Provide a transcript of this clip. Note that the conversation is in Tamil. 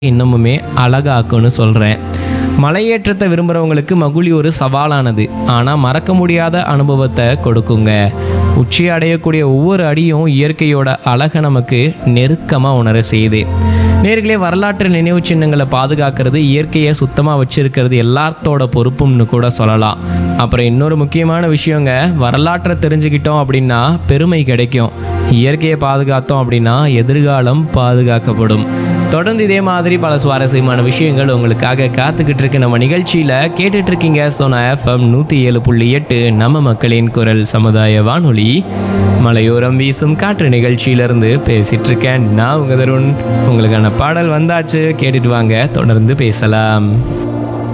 இன்னமுமே அழகாக்கும்னு சொல்கிறேன் மலையேற்றத்தை விரும்புகிறவங்களுக்கு மகுழி ஒரு சவாலானது ஆனால் மறக்க முடியாத அனுபவத்தை கொடுக்குங்க உச்சி அடையக்கூடிய ஒவ்வொரு அடியும் இயற்கையோட அழகை நமக்கு நெருக்கமாக உணர செய்யுது நேர்களே வரலாற்று நினைவு சின்னங்களை பாதுகாக்கிறது இயற்கையை சுத்தமாக வச்சிருக்கிறது எல்லாத்தோட பொறுப்பும்னு கூட சொல்லலாம் அப்புறம் இன்னொரு முக்கியமான விஷயங்க வரலாற்றை தெரிஞ்சுக்கிட்டோம் அப்படின்னா பெருமை கிடைக்கும் இயற்கையை பாதுகாத்தோம் அப்படின்னா எதிர்காலம் பாதுகாக்கப்படும் தொடர்ந்து இதே மாதிரி பல சுவாரஸ்யமான விஷயங்கள் உங்களுக்காக காத்துக்கிட்டு இருக்கு நம்ம நிகழ்ச்சியில் கேட்டுட்டு இருக்கீங்க சோனா எஃப்எம் நூற்றி ஏழு புள்ளி எட்டு நம்ம மக்களின் குரல் சமுதாய வானொலி மலையோரம் வீசும் காற்று நிகழ்ச்சியிலிருந்து பேசிட்டு இருக்கேன் நான் உங்க தருண் உங்களுக்கான பாடல் வந்தாச்சு கேட்டுட்டு வாங்க தொடர்ந்து பேசலாம்